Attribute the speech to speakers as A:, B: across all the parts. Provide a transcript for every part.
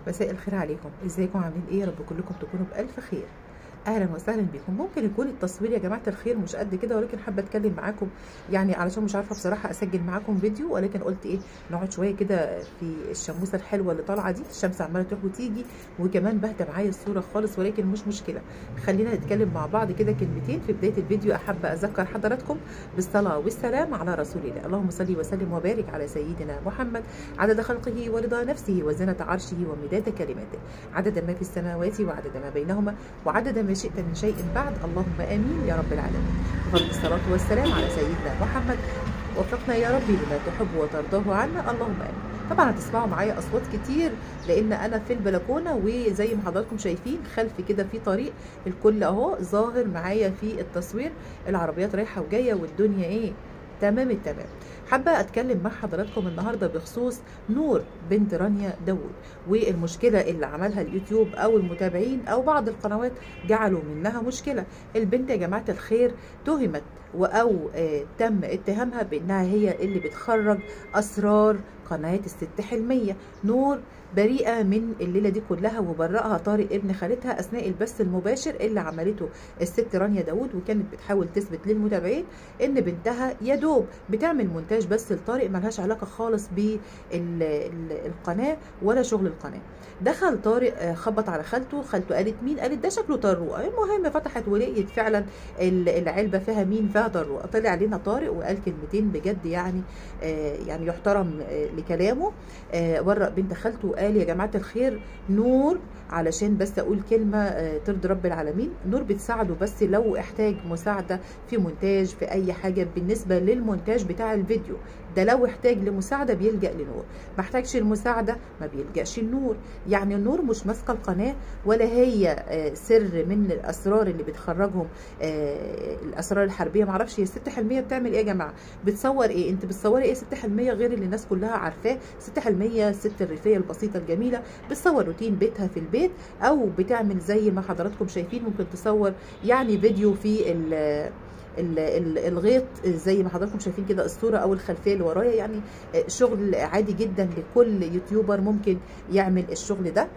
A: مساء الخير عليكم ازيكم عاملين ايه يا رب كلكم تكونوا بالف خير اهلا وسهلا بكم ممكن يكون التصوير يا جماعه الخير مش قد كده ولكن حابه اتكلم معاكم يعني علشان مش عارفه بصراحه اسجل معاكم فيديو ولكن قلت ايه نقعد شويه كده في الشموسه الحلوه اللي طالعه دي الشمس عماله تروح وتيجي وكمان باهته معايا الصوره خالص ولكن مش مشكله خلينا نتكلم مع بعض كده كلمتين في بدايه الفيديو احب اذكر حضراتكم بالصلاه والسلام على رسول الله اللهم صل وسلم وبارك على سيدنا محمد عدد خلقه ورضا نفسه وزنه عرشه ومداد كلماته عدد ما في السماوات وعدد ما بينهما وعدد ما شئت من شيء بعد اللهم امين يا رب العالمين وفضل الصلاه والسلام على سيدنا محمد وفقنا يا ربي لما تحب وترضاه عنا اللهم امين طبعا هتسمعوا معايا اصوات كتير لان انا في البلكونه وزي ما حضراتكم شايفين خلفي كده في طريق الكل اهو ظاهر معايا في التصوير العربيات رايحه وجايه والدنيا ايه تمام التمام حابة أتكلم مع حضراتكم النهاردة بخصوص نور بنت رانيا داوود والمشكلة اللي عملها اليوتيوب أو المتابعين أو بعض القنوات جعلوا منها مشكلة البنت يا جماعة الخير تهمت أو آه تم اتهامها بأنها هي اللي بتخرج أسرار قناة الست حلمية نور بريئة من الليلة دي كلها وبرأها طارق ابن خالتها أثناء البث المباشر اللي عملته الست رانيا داوود وكانت بتحاول تثبت للمتابعين إن بنتها يا دوب بتعمل مونتاج بس لطارق ملهاش علاقة خالص بالقناة ولا شغل القناة دخل طارق خبط على خالته خالته قالت مين قالت ده شكله طروق المهم فتحت ولقيت فعلا العلبة فيها مين فيها طروق طلع علينا طارق وقال كلمتين بجد يعني يعني يحترم لكلامه ورق بنت خالته قال يا جماعه الخير نور علشان بس اقول كلمه ترضي رب العالمين نور بتساعده بس لو احتاج مساعده في مونتاج في اي حاجه بالنسبه للمونتاج بتاع الفيديو ده لو احتاج لمساعده بيلجا لنور ما احتاجش المساعده ما بيلجاش النور يعني النور مش ماسكه القناه ولا هي سر من الاسرار اللي بتخرجهم الاسرار الحربيه ما اعرفش هي الست حلميه بتعمل ايه يا جماعه بتصور ايه انت بتصوري ايه ست حلميه غير اللي الناس كلها عارفاه ست حلميه الست الريفيه البسيطه الجميله بتصور روتين بيتها في البيت او بتعمل زي ما حضراتكم شايفين ممكن تصور يعني فيديو في الغيط زي ما حضراتكم شايفين كده الصوره او الخلفيه اللي ورايا يعني شغل عادي جدا لكل يوتيوبر ممكن يعمل الشغل ده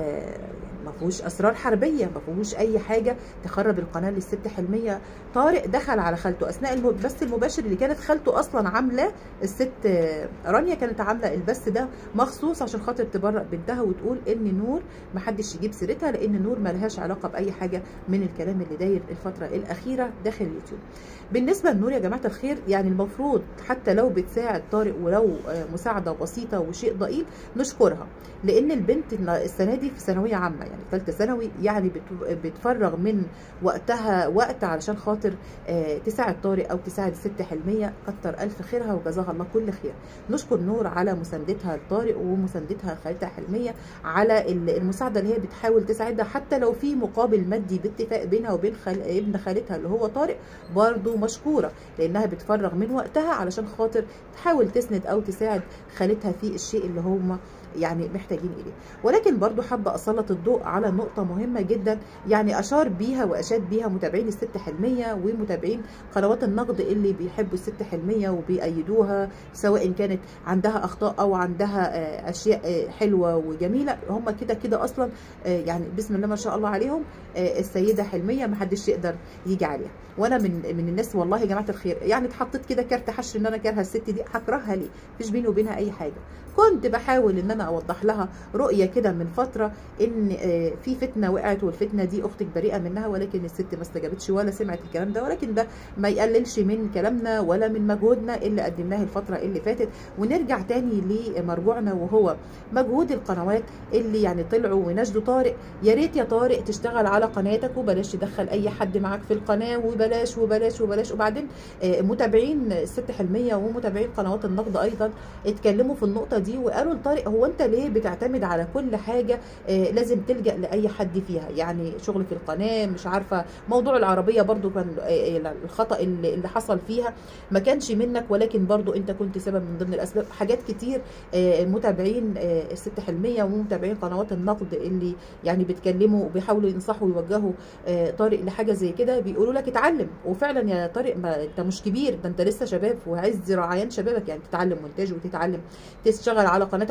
A: ما فيهوش اسرار حربيه ما فيهوش اي حاجه تخرب القناه للست حلميه طارق دخل على خالته اثناء البث المباشر اللي كانت خالته اصلا عامله الست رانيا كانت عامله البث ده مخصوص عشان خاطر تبرأ بنتها وتقول ان نور ما حدش يجيب سيرتها لان نور ما لهاش علاقه باي حاجه من الكلام اللي داير الفتره الاخيره داخل اليوتيوب بالنسبه لنور يا جماعه الخير يعني المفروض حتى لو بتساعد طارق ولو مساعده بسيطه وشيء ضئيل نشكرها لان البنت السنه دي في ثانويه عامه يعني ثالثه ثانوي يعني بتفرغ من وقتها وقت علشان خاطر تساعد طارق او تساعد الست حلميه كتر الف خيرها وجزاها الله كل خير نشكر نور على مساندتها لطارق ومساندتها لخالتها حلميه على المساعده اللي هي بتحاول تساعدها حتى لو في مقابل مادي باتفاق بينها وبين خال... ابن خالتها اللي هو طارق برضه مشكوره لانها بتفرغ من وقتها علشان خاطر تحاول تسند او تساعد خالتها في الشيء اللي هم يعني محتاجين اليه ولكن برضو حابه اسلط الضوء على نقطه مهمه جدا يعني اشار بيها واشاد بيها متابعين الست حلميه ومتابعين قنوات النقد اللي بيحبوا الست حلميه وبيأيدوها سواء كانت عندها اخطاء او عندها اشياء حلوه وجميله هم كده كده اصلا يعني بسم الله ما شاء الله عليهم السيده حلميه ما حدش يقدر يجي عليها وانا من من الناس والله يا جماعه الخير يعني اتحطيت كده كارت حشر ان انا كارهه الست دي هكرهها ليه مفيش بيني وبينها اي حاجه كنت بحاول ان انا اوضح لها رؤيه كده من فتره ان في فتنه وقعت والفتنه دي اختك بريئه منها ولكن الست ما استجابتش ولا سمعت الكلام ده ولكن ده ما يقللش من كلامنا ولا من مجهودنا اللي قدمناه الفتره اللي فاتت ونرجع تاني لمرجوعنا وهو مجهود القنوات اللي يعني طلعوا ونشدوا طارق يا ريت يا طارق تشتغل على قناتك وبلاش تدخل اي حد معاك في القناه وبلاش وبلاش وبلاش وبعدين متابعين الست حلميه ومتابعين قنوات النقد ايضا اتكلموا في النقطه دي وقالوا لطارق هو انت ليه بتعتمد على كل حاجه آه لازم تلجا لاي حد فيها يعني شغل في القناه مش عارفه موضوع العربيه برضو كان آه الخطا اللي, اللي حصل فيها ما كانش منك ولكن برضو انت كنت سبب من ضمن الاسباب حاجات كتير آه متابعين آه الست حلميه ومتابعين قنوات النقد اللي يعني بيتكلموا وبيحاولوا ينصحوا ويوجهوا آه طارق لحاجه زي كده بيقولوا لك اتعلم وفعلا يا طارق ما انت مش كبير ده انت لسه شباب وعز رعايان شبابك يعني تتعلم مونتاج وتتعلم تشتغل على قناتك وتتعلم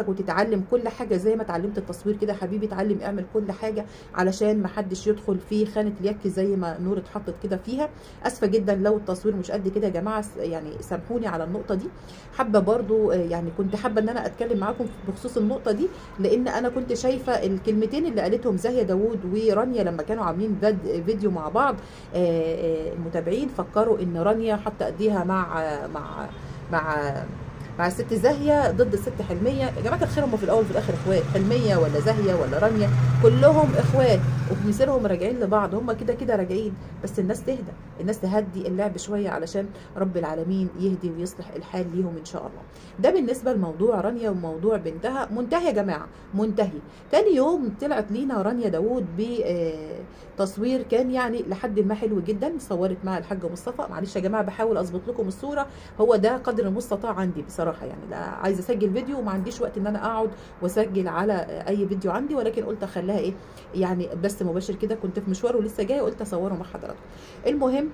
A: اتعلم كل حاجه زي ما اتعلمت التصوير كده حبيبي اتعلم اعمل كل حاجه علشان ما حدش يدخل في خانه اليك زي ما نور اتحطت كده فيها اسفه جدا لو التصوير مش قد كده يا جماعه يعني سامحوني على النقطه دي حابه برضو يعني كنت حابه ان انا اتكلم معاكم بخصوص النقطه دي لان انا كنت شايفه الكلمتين اللي قالتهم زاهيه داوود ورانيا لما كانوا عاملين فيديو مع بعض المتابعين فكروا ان رانيا حاطه ايديها مع مع مع مع الست زاهيه ضد الست حلميه يا جماعه الخير هم في الاول وفي الاخر اخوات حلميه ولا زاهيه ولا رانيا كلهم اخوات ومصيرهم راجعين لبعض هم كده كده راجعين بس الناس تهدى الناس تهدي اللعب شويه علشان رب العالمين يهدي ويصلح الحال ليهم ان شاء الله ده بالنسبه لموضوع رانيا وموضوع بنتها منتهي يا جماعه منتهي تاني يوم طلعت لينا رانيا داوود بتصوير كان يعني لحد ما حلو جدا صورت مع الحاج مصطفى معلش يا جماعه بحاول اظبط لكم الصوره هو ده قدر المستطاع عندي بصراحه يعني لا عايزه اسجل فيديو وما عنديش وقت ان انا اقعد واسجل على اي فيديو عندي ولكن قلت اخليها ايه يعني بس مباشر كده كنت في مشوار ولسه جايه قلت اصوره مع حضراتكم المهم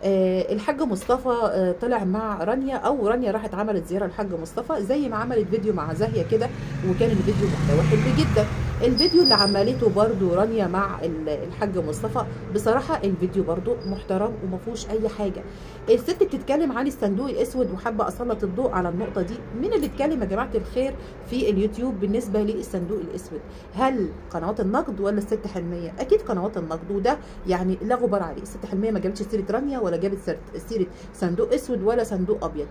A: آه الحاج مصطفى آه طلع مع رانيا او رانيا راحت عملت زياره للحاج مصطفى زي ما عملت فيديو مع زاهيه كده وكان الفيديو محتوى حلو جدا الفيديو اللي عملته برضو رانيا مع الحاج مصطفى بصراحه الفيديو برضو محترم وما فيهوش اي حاجه الست بتتكلم عن الصندوق الاسود وحابه اسلط الضوء على النقطه دي مين اللي اتكلم يا جماعه الخير في اليوتيوب بالنسبه للصندوق الاسود هل قنوات النقد ولا الست حلميه اكيد قنوات النقد وده يعني لا غبار عليه الست حلميه ما جابتش سيره رانيا ولا جابت سيره صندوق اسود ولا صندوق ابيض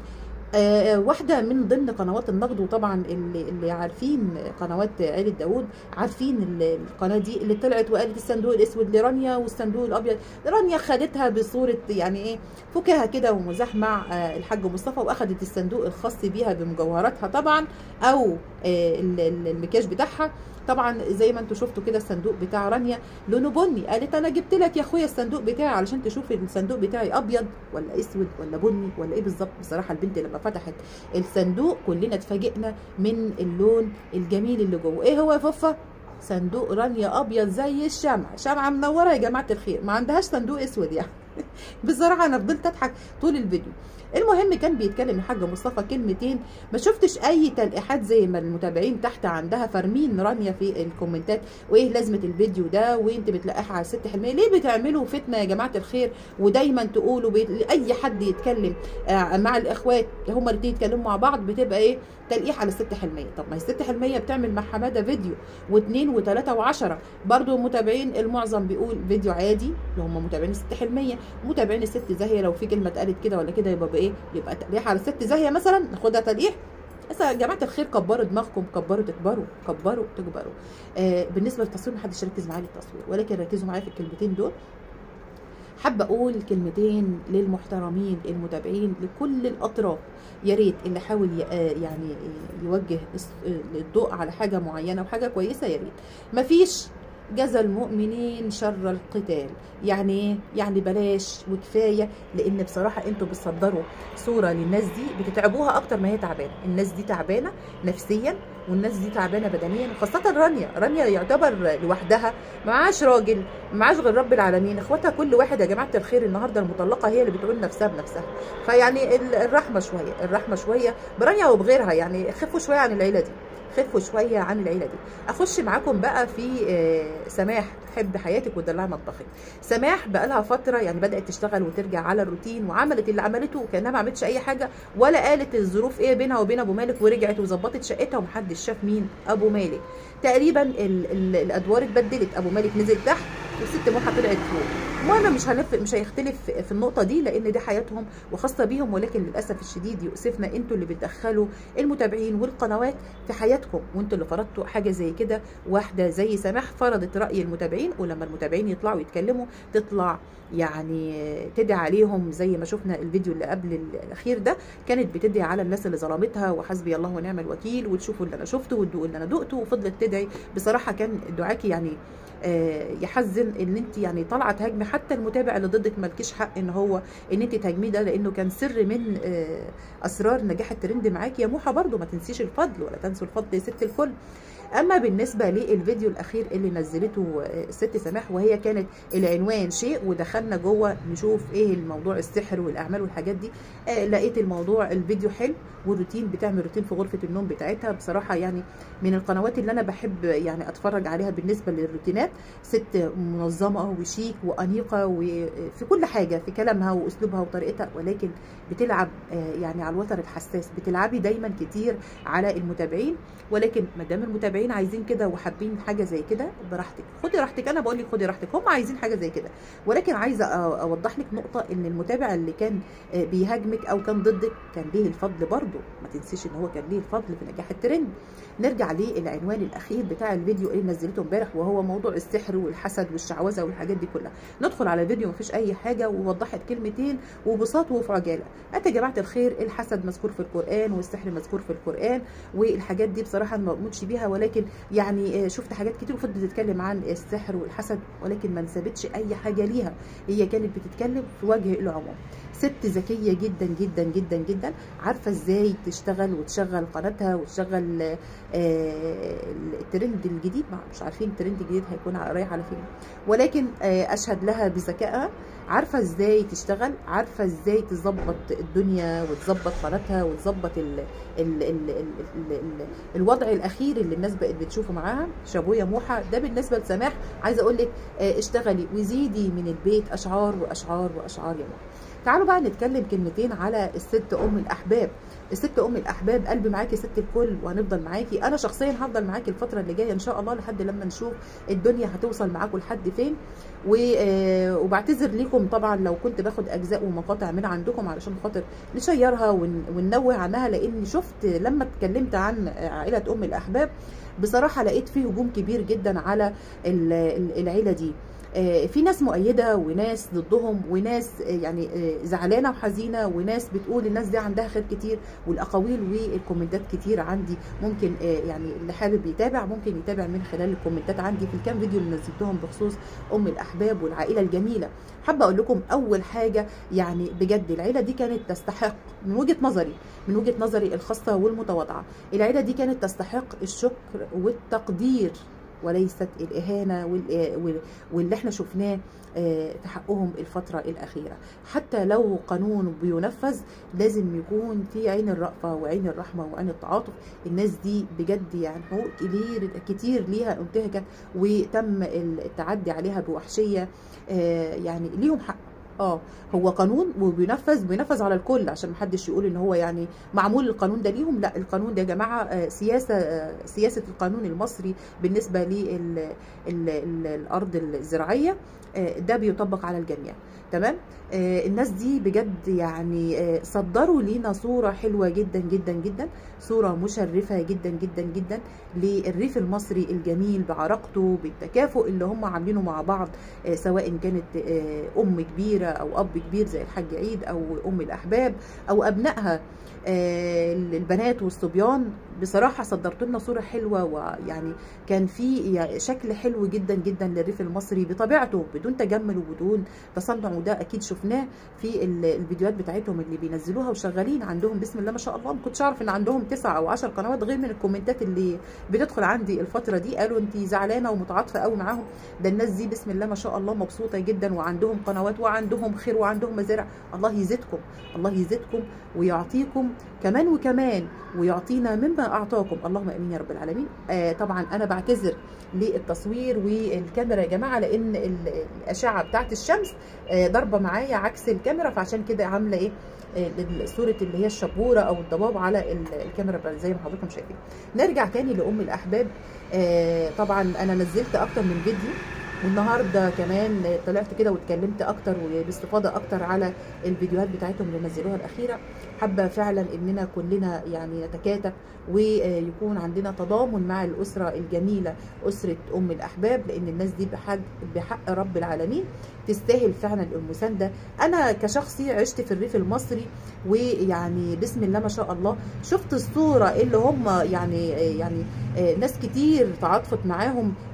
A: آه واحده من ضمن قنوات النقد وطبعا اللي, اللي عارفين قنوات عيله داوود عارفين القناه دي اللي طلعت وقالت الصندوق الاسود لرانيا والصندوق الابيض رانيا خدتها بصوره يعني ايه فكاهه كده ومزاح مع آه الحاج مصطفى واخدت الصندوق الخاص بيها بمجوهراتها طبعا او آه المكياج بتاعها طبعا زي ما انتم شفتوا كده الصندوق بتاع رانيا لونه بني قالت انا جبت لك يا اخويا الصندوق بتاعي علشان تشوف الصندوق بتاعي ابيض ولا اسود ولا بني ولا ايه بالظبط بصراحه البنت لما فتحت الصندوق كلنا اتفاجئنا من اللون الجميل اللي جوه ايه هو يا فوفا صندوق رانيا ابيض زي الشمع شمعه منوره يا جماعه الخير ما عندهاش صندوق اسود يعني بصراحه انا فضلت اضحك طول الفيديو المهم كان بيتكلم الحاج مصطفى كلمتين ما شفتش اي تلقيحات زي ما المتابعين تحت عندها فارمين رانيا في الكومنتات وايه لازمه الفيديو ده وانت بتلقحها على الست حلميه ليه بتعملوا فتنه يا جماعه الخير ودايما تقولوا بي... اي حد يتكلم مع الاخوات هما الاثنين يتكلموا مع بعض بتبقى ايه تلقيح على الست حلميه طب ما هي الست حلميه بتعمل مع حماده فيديو واثنين وثلاثه وعشرة برضو المتابعين المعظم بيقول فيديو عادي اللي هم متابعين الست حلميه متابعين الست زاهيه لو في كلمه اتقالت كده ولا كده يبقى بايه يبقى تلقيح على الست زاهيه مثلا ناخدها تلقيح بس يا جماعه الخير كبروا دماغكم كبروا تكبروا كبروا تكبروا آه بالنسبه للتصوير محدش ركز معايا للتصوير ولكن ركزوا معايا في الكلمتين دول حابه اقول كلمتين للمحترمين المتابعين لكل الاطراف يا ريت اللي حاول يعني يوجه الضوء على حاجه معينه وحاجه كويسه يا ريت مفيش جزى المؤمنين شر القتال يعني ايه يعني بلاش وكفايه لان بصراحه انتوا بتصدروا صوره للناس دي بتتعبوها اكتر ما هي تعبانه الناس دي تعبانه نفسيا والناس دي تعبانه بدنيا وخاصه رانيا رانيا يعتبر لوحدها معاش راجل معاش غير رب العالمين اخواتها كل واحد يا جماعه الخير النهارده المطلقه هي اللي بتقول نفسها بنفسها فيعني الرحمه شويه الرحمه شويه برانيا وبغيرها يعني خفوا شويه عن العيله دي خفوا شويه عن العيله دي اخش معاكم بقى في سماح حب حياتك ودلع مطبخك سماح بقى لها فتره يعني بدات تشتغل وترجع على الروتين وعملت اللي عملته وكانها ما عملتش اي حاجه ولا قالت الظروف ايه بينها وبين ابو مالك ورجعت وظبطت شقتها ومحدش شاف مين ابو مالك تقريبا ال ال الادوار اتبدلت ابو مالك نزل تحت والست موحه طلعت فوق المهم مش هنف مش هيختلف في النقطه دي لان دي حياتهم وخاصه بيهم ولكن للاسف الشديد يؤسفنا انتوا اللي بتدخلوا المتابعين والقنوات في حياتكم وانتوا اللي فرضتوا حاجه زي كده واحده زي سماح فرضت راي المتابعين ولما المتابعين يطلعوا يتكلموا تطلع يعني تدعي عليهم زي ما شفنا الفيديو اللي قبل الاخير ده كانت بتدعي على الناس اللي ظلمتها وحسبي الله ونعم الوكيل وتشوفوا اللي انا شفته وتدوقوا اللي انا دقته وفضلت تدعي بصراحه كان دعاكي يعني يحزن ان انت يعني طالعه تهاجمي حتى المتابع اللي ضدك مالكيش حق ان هو ان انت تهاجميه ده لانه كان سر من اسرار نجاح الترند معاكي يا موحه برده ما تنسيش الفضل ولا تنسوا الفضل يا ست الكل اما بالنسبه للفيديو الاخير اللي نزلته الست سماح وهي كانت العنوان شيء ودخلنا جوه نشوف ايه الموضوع السحر والاعمال والحاجات دي آه لقيت الموضوع الفيديو حلو والروتين بتعمل روتين في غرفه النوم بتاعتها بصراحه يعني من القنوات اللي انا بحب يعني اتفرج عليها بالنسبه للروتينات ست منظمه وشيك وانيقه وفي كل حاجه في كلامها واسلوبها وطريقتها ولكن بتلعب يعني على الوتر الحساس بتلعبي دايما كتير على المتابعين ولكن ما دام المتابعين عايزين كده وحابين حاجه زي كده براحتك خدي راحتك انا بقول لك خدي راحتك هم عايزين حاجه زي كده ولكن عايزه اوضح لك نقطه ان المتابع اللي كان بيهاجمك او كان ضدك كان ليه الفضل برضه ما تنسيش ان هو كان ليه الفضل في نجاح الترند نرجع للعنوان الاخير بتاع الفيديو اللي نزلته امبارح وهو موضوع السحر والحسد والشعوذه والحاجات دي كلها ندخل على الفيديو مفيش اي حاجه ووضحت كلمتين وبساط وفي عجاله انت يا جماعه الخير الحسد مذكور في القران والسحر مذكور في القران والحاجات دي بصراحه ما بموتش بيها ولكن يعني شفت حاجات كتير وفضلت تتكلم عن السحر والحسد ولكن ما نسبتش اي حاجه ليها هي كانت بتتكلم في وجه العموم ست ذكيه جدا جدا جدا جدا عارفه ازاي تشتغل وتشغل قناتها وتشغل آه الترند الجديد مش عارفين الترند الجديد هيكون رايح على فين ولكن آه اشهد لها بذكائها عارفه ازاي تشتغل عارفه ازاي تظبط الدنيا وتظبط قناتها وتظبط ال ال ال ال ال ال الوضع الاخير اللي الناس بقت بتشوفه معاها شابويا موحى ده بالنسبه لسماح عايزه اقول لك آه اشتغلي وزيدي من البيت اشعار واشعار واشعار يا موحى تعالوا بقى نتكلم كلمتين على الست ام الاحباب الست ام الاحباب قلبي معاكي ست الكل وهنفضل معاكي انا شخصيا هفضل معاكي الفتره اللي جايه ان شاء الله لحد لما نشوف الدنيا هتوصل معاكم لحد فين وبعتذر ليكم طبعا لو كنت باخد اجزاء ومقاطع من عندكم علشان خاطر نشيرها وننوه عنها لان شفت لما اتكلمت عن عائله ام الاحباب بصراحه لقيت فيه هجوم كبير جدا على العيله دي في ناس مؤيده وناس ضدهم وناس يعني زعلانه وحزينه وناس بتقول الناس دي عندها خير كتير والاقاويل والكومنتات كتير عندي ممكن يعني اللي حابب يتابع ممكن يتابع من خلال الكومنتات عندي في الكام فيديو اللي نزلتهم بخصوص ام الاحباب والعائله الجميله حابه اقول لكم اول حاجه يعني بجد العيله دي كانت تستحق من وجهه نظري من وجهه نظري الخاصه والمتواضعه العيله دي كانت تستحق الشكر والتقدير وليست الإهانة واللي احنا شفناه في حقهم الفترة الأخيرة حتى لو قانون بينفذ لازم يكون في عين الرأفة وعين الرحمة وعين التعاطف الناس دي بجد يعني حقوق كتير كتير ليها انتهكت وتم التعدي عليها بوحشية يعني ليهم حق اه هو قانون وبينفذ بينفذ على الكل عشان محدش يقول ان هو يعني معمول القانون ده ليهم لا القانون ده يا جماعه آه سياسه آه سياسه القانون المصري بالنسبه للارض الزراعيه آه ده بيطبق على الجميع تمام آه الناس دي بجد يعني آه صدروا لينا صورة حلوة جدا جدا جدا صورة مشرفة جدا جدا جدا للريف المصري الجميل بعراقته بالتكافؤ اللي هم عاملينه مع بعض آه سواء كانت آه أم كبيرة أو أب كبير زي الحاج عيد أو أم الأحباب أو أبنائها آه البنات والصبيان بصراحة صدرت لنا صورة حلوة ويعني كان في يعني شكل حلو جدا جدا للريف المصري بطبيعته بدون تجمل وبدون تصنع وده أكيد شفناه في الفيديوهات بتاعتهم اللي بينزلوها وشغالين عندهم بسم الله ما شاء الله ما كنتش أعرف إن عندهم تسع أو عشر قنوات غير من الكومنتات اللي بتدخل عندي الفترة دي قالوا أنت زعلانة ومتعاطفة قوي معاهم ده الناس دي بسم الله ما شاء الله مبسوطة جدا وعندهم قنوات وعندهم خير وعندهم مزارع الله يزيدكم الله يزيدكم ويعطيكم كمان وكمان ويعطينا مما اعطاكم اللهم امين يا رب العالمين آه طبعا انا بعتذر للتصوير والكاميرا يا جماعه لان الاشعه بتاعت الشمس آه ضاربه معايا عكس الكاميرا فعشان كده عامله ايه آه صوره اللي هي الشبوره او الضباب على الكاميرا زي ما حضراتكم شايفين نرجع تاني لام الاحباب آه طبعا انا نزلت اكتر من فيديو والنهارده كمان طلعت كده واتكلمت اكتر وباستفاضه اكتر على الفيديوهات بتاعتهم اللي نزلوها الاخيره حابه فعلا اننا كلنا يعني نتكاتف ويكون عندنا تضامن مع الاسره الجميله اسره ام الاحباب لان الناس دي بحق بحق رب العالمين تستاهل فعلا المسانده انا كشخصي عشت في الريف المصري ويعني بسم الله ما شاء الله شفت الصوره اللي هم يعني يعني ناس كتير تعاطفت معاهم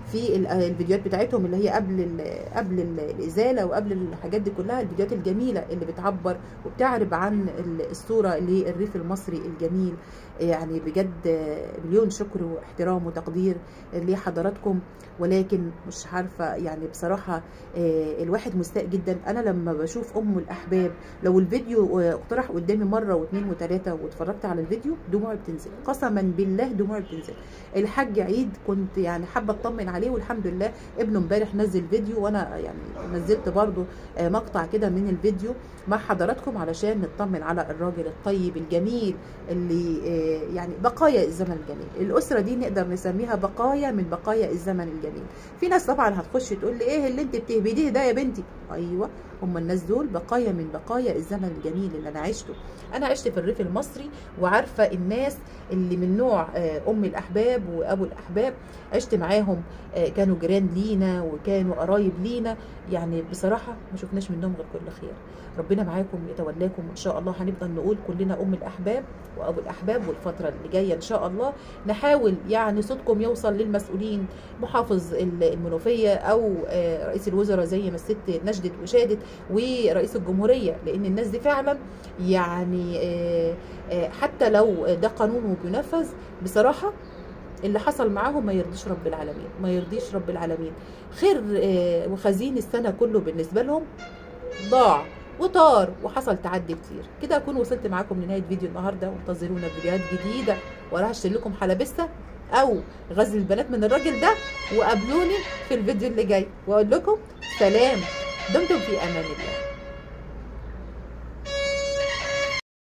A: في ال- الفيديوهات بتاعتهم اللي هي قبل ال- قبل ال- الازاله وقبل الحاجات دي كلها الفيديوهات الجميله اللي بتعبر وبتعرب عن ال- الصوره للريف المصري الجميل يعني بجد آه، مليون شكر واحترام وتقدير لحضراتكم ولكن مش عارفه يعني بصراحه آه، الواحد مستاء جدا انا لما بشوف ام الاحباب لو الفيديو آه، اقترح قدامي مره واثنين وثلاثه واتفرجت على الفيديو دموعي بتنزل قسما بالله دموعي بتنزل الحاج عيد كنت يعني حابه اطمن عليه والحمد لله ابنه امبارح نزل فيديو وانا يعني نزلت برضو آه، مقطع كده من الفيديو مع حضراتكم علشان نطمن على الراجل الطيب الجميل اللي آه، يعني بقايا الزمن الجميل الاسره دي نقدر نسميها بقايا من بقايا الزمن الجميل في ناس طبعا هتخش تقول لي ايه اللي انت بتهبديه ده يا بنتي ايوه هم الناس دول بقايا من بقايا الزمن الجميل اللي انا عشته انا عشت في الريف المصري وعارفه الناس اللي من نوع آه، ام الاحباب وابو الاحباب عشت معاهم آه، كانوا جيران لينا وكانوا قرايب لينا يعني بصراحه ما شفناش منهم غير كل خير ربنا معاكم يتولاكم ان شاء الله هنفضل نقول كلنا ام الاحباب وابو الاحباب والفتره اللي جايه ان شاء الله نحاول يعني صوتكم يوصل للمسؤولين محافظ ال- المنوفيه او آه، رئيس الوزراء زي ما الست نجدت وشادت ورئيس الجمهوريه لان الناس دي فعلا يعني آه، آه، حتى لو ده قانون وبينفذ بصراحه اللي حصل معاهم ما يرضيش رب العالمين ما يرضيش رب العالمين خير آه، وخزين السنه كله بالنسبه لهم ضاع وطار وحصل تعدي كتير كده اكون وصلت معاكم لنهايه فيديو النهارده وانتظرونا فيديوهات جديده وراح اشتري لكم حلبسه او غزل البنات من الراجل ده وقابلوني في الفيديو اللي جاي واقول لكم سلام دمتم في امان الله